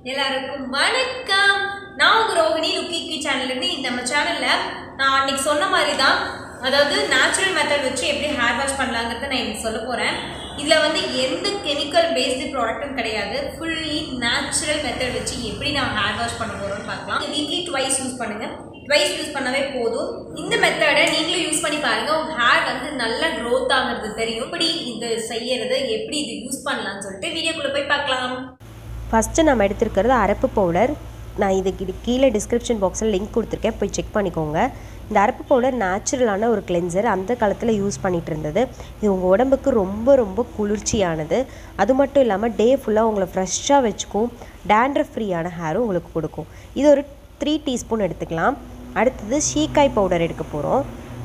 எல்லாருக்கும் வணக்கம் நான் உங்க ரோகிணி லுக்கி சேனல்ல இருந்து இந்த நம்ம சேனல்ல நான் அன்னைக்கு சொன்ன மாதிரி தான் அதாவது நேச்சுரல் மெத்தட் வச்சு எப்படி ஹேர் வாஷ் பண்ணலாங்கிறத நான் இன்னைக்கு சொல்ல போறேன் இதுல வந்து எந்த கெமிக்கல் பேஸ்டு ப்ராடக்ட்டும் கிடையாது ஃபுல்லி நேச்சுரல் மெத்தட் வச்சு எப்படி நான் ஹேர் வாஷ் பண்ண போறோம்னு பார்க்கலாம் வீக்லி ட்வைஸ் யூஸ் பண்ணுங்க ட்வைஸ் யூஸ் பண்ணவே போதும் இந்த மெத்தடை நீங்களும் யூஸ் பண்ணி பாருங்க உங்க ஹேர் வந்து நல்லா க்ரோத் ஆகுறது தெரியும் எப்படி இது செய்யறது எப்படி இது யூஸ் பண்ணலாம்னு சொல்லிட்டு வீடியோக்குள்ள போய் பார்க்கலாம் ஃபஸ்ட்டு நம்ம எடுத்திருக்கிறது அரப்பு பவுடர் நான் இதுக்கு இது கீழே டிஸ்கிரிப்ஷன் பாக்ஸில் லிங்க் கொடுத்துருக்கேன் போய் செக் பண்ணிக்கோங்க இந்த அரப்பு பவுடர் நேச்சுரலான ஒரு கிளென்சர் அந்த காலத்தில் யூஸ் பண்ணிகிட்டு இருந்தது இது உங்கள் உடம்புக்கு ரொம்ப ரொம்ப குளிர்ச்சியானது அது மட்டும் இல்லாமல் டே ஃபுல்லாக உங்களை ஃப்ரெஷ்ஷாக வச்சுக்கும் டேண்ட்ரஃப் ஃப்ரீயான ஹேரும் உங்களுக்கு கொடுக்கும் இது ஒரு த்ரீ டீஸ்பூன் எடுத்துக்கலாம் அடுத்தது ஷீக்காய் பவுடர் எடுக்க போகிறோம்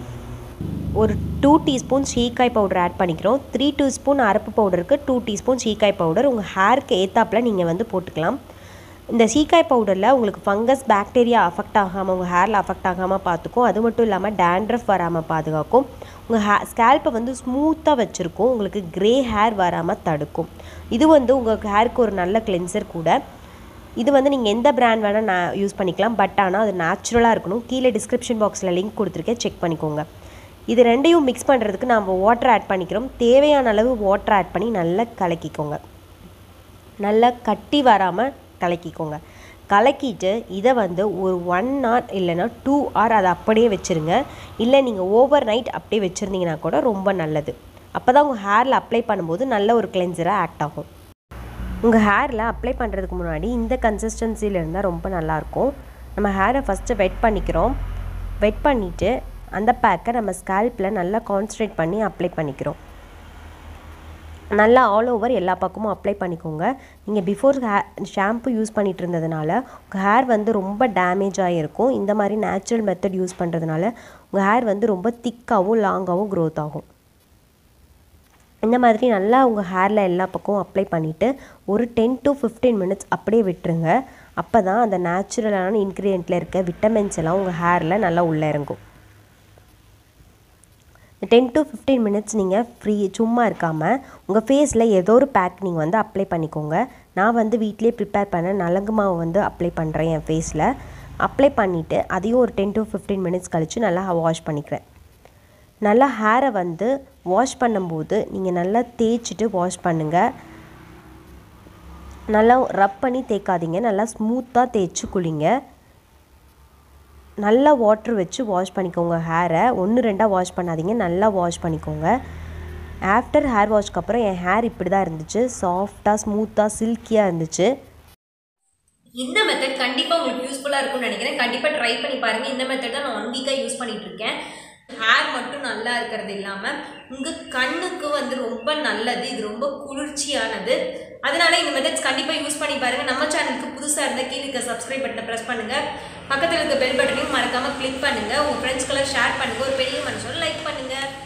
ஒரு டூ டீஸ்பூன் ஷீக்காய் பவுடர் ஆட் பண்ணிக்கிறோம் த்ரீ டீஸ்பூன் அரப்பு பவுடருக்கு டூ டீஸ்பூன் ஷீக்காய் பவுடர் உங்கள் ஹேருக்கு ஏத்தாப்பில் நீங்கள் வந்து போட்டுக்கலாம் இந்த சீக்காய் பவுடரில் உங்களுக்கு ஃபங்கஸ் பாக்டீரியா அஃபெக்ட் ஆகாமல் உங்கள் ஹேரில் அஃபெக்ட் ஆகாமல் பார்த்துக்கும் அது மட்டும் இல்லாமல் டேண்ட்ரஃப் வராமல் பாதுகாக்கும் உங்கள் ஹே ஸ்கேல்ப்பை வந்து ஸ்மூத்தாக வச்சுருக்கும் உங்களுக்கு க்ரே ஹேர் வராமல் தடுக்கும் இது வந்து உங்கள் ஹேருக்கு ஒரு நல்ல கிளென்சர் கூட இது வந்து நீங்கள் எந்த பிராண்ட் வேணால் நான் யூஸ் பண்ணிக்கலாம் பட் ஆனால் அது நேச்சுரலாக இருக்கணும் கீழே டிஸ்கிரிப்ஷன் பாக்ஸில் லிங்க் கொடுத்துருக்கேன் செக் பண்ணிக்கோங்க இது ரெண்டையும் மிக்ஸ் பண்ணுறதுக்கு நம்ம வாட்டர் ஆட் பண்ணிக்கிறோம் தேவையான அளவு வாட்டர் ஆட் பண்ணி நல்லா கலக்கிக்கோங்க நல்லா கட்டி வராமல் கலக்கிக்கோங்க கலக்கிட்டு இதை வந்து ஒரு ஒன் ஹவர் இல்லைன்னா டூ ஹவர் அதை அப்படியே வச்சுருங்க இல்லை நீங்கள் ஓவர் நைட் அப்படியே வச்சுருந்தீங்கன்னா கூட ரொம்ப நல்லது அப்போ தான் உங்கள் ஹேரில் அப்ளை பண்ணும்போது நல்ல ஒரு கிளென்சராக ஆக்ட் ஆகும் உங்கள் ஹேரில் அப்ளை பண்ணுறதுக்கு முன்னாடி இந்த கன்சிஸ்டன்சியில் இருந்தால் ரொம்ப நல்லாயிருக்கும் நம்ம ஹேரை ஃபஸ்ட்டு வெட் பண்ணிக்கிறோம் வெட் பண்ணிவிட்டு அந்த பேக்கை நம்ம ஸ்கேல்ப்பில் நல்லா கான்சன்ட்ரேட் பண்ணி அப்ளை பண்ணிக்கிறோம் நல்லா ஆல் ஓவர் எல்லா பக்கமும் அப்ளை பண்ணிக்கோங்க நீங்கள் பிஃபோர் ஹே ஷாம்பு யூஸ் பண்ணிகிட்டு இருந்ததுனால உங்கள் ஹேர் வந்து ரொம்ப டேமேஜ் ஆகிருக்கும் இந்த மாதிரி நேச்சுரல் மெத்தட் யூஸ் பண்ணுறதுனால உங்கள் ஹேர் வந்து ரொம்ப திக்காகவும் லாங்காகவும் க்ரோத் ஆகும் இந்த மாதிரி நல்லா உங்கள் ஹேரில் எல்லா பக்கமும் அப்ளை பண்ணிவிட்டு ஒரு டென் டு ஃபிஃப்டீன் மினிட்ஸ் அப்படியே விட்டுருங்க அப்போ தான் அந்த நேச்சுரலான இன்க்ரீடியண்ட்டில் இருக்க விட்டமின்ஸ் எல்லாம் உங்கள் ஹேரில் நல்லா உள்ளே இறங்கும் டென் டு ஃபிஃப்டீன் மினிட்ஸ் நீங்கள் ஃப்ரீ சும்மா இருக்காமல் உங்கள் ஃபேஸில் ஏதோ ஒரு பேக் நீங்கள் வந்து அப்ளை பண்ணிக்கோங்க நான் வந்து வீட்லேயே ப்ரிப்பேர் பண்ண நலங்கு மாவு வந்து அப்ளை பண்ணுறேன் என் ஃபேஸில் அப்ளை பண்ணிவிட்டு அதையும் ஒரு டென் டு ஃபிஃப்டீன் மினிட்ஸ் கழித்து நல்லா வாஷ் பண்ணிக்கிறேன் நல்லா ஹேரை வந்து வாஷ் பண்ணும்போது நீங்கள் நல்லா தேய்ச்சிட்டு வாஷ் பண்ணுங்கள் நல்லா ரப் பண்ணி தேய்க்காதீங்க நல்லா ஸ்மூத்தாக தேய்ச்சி குளிங்க நல்லா வாட்ரு வச்சு வாஷ் பண்ணிக்கோங்க ஹேரை ஒன்று ரெண்டாக வாஷ் பண்ணாதீங்க நல்லா வாஷ் பண்ணிக்கோங்க ஆஃப்டர் ஹேர் வாஷ்க்கு அப்புறம் என் ஹேர் இப்படி தான் இருந்துச்சு சாஃப்டாக ஸ்மூத்தாக சில்கியாக இருந்துச்சு இந்த மெத்தட் கண்டிப்பாக உங்களுக்கு யூஸ்ஃபுல்லாக இருக்கும்னு நினைக்கிறேன் கண்டிப்பாக ட்ரை பண்ணி பாருங்கள் இந்த மெத்தட் தான் நான் ஒன் வீக்காக யூஸ் பண்ணிட்டு இருக்கேன் ஹேர் மட்டும் நல்லா இருக்கிறது இல்லாமல் உங்கள் கண்ணுக்கு வந்து ரொம்ப நல்லது இது ரொம்ப குளிர்ச்சியானது அதனால இந்த மெத்தட்ஸ் கண்டிப்பாக யூஸ் பண்ணி பாருங்கள் நம்ம சேனலுக்கு புதுசாக இருந்தால் கீழே இருக்க சப்ஸ்கிரைப் பட்டனை ப்ரெஸ் பண்ணுங்கள் பக்கத்தில் இருக்க பெல் பட்டனையும் மறக்காமல் கிளிக் பண்ணுங்கள் உங்கள் ஃப்ரெண்ட்ஸ்க்கெல்லாம் ஷேர் பண்ணுங்கள் ஒரு பெரிய மனுஷன் லைக் பண்ணுங்கள்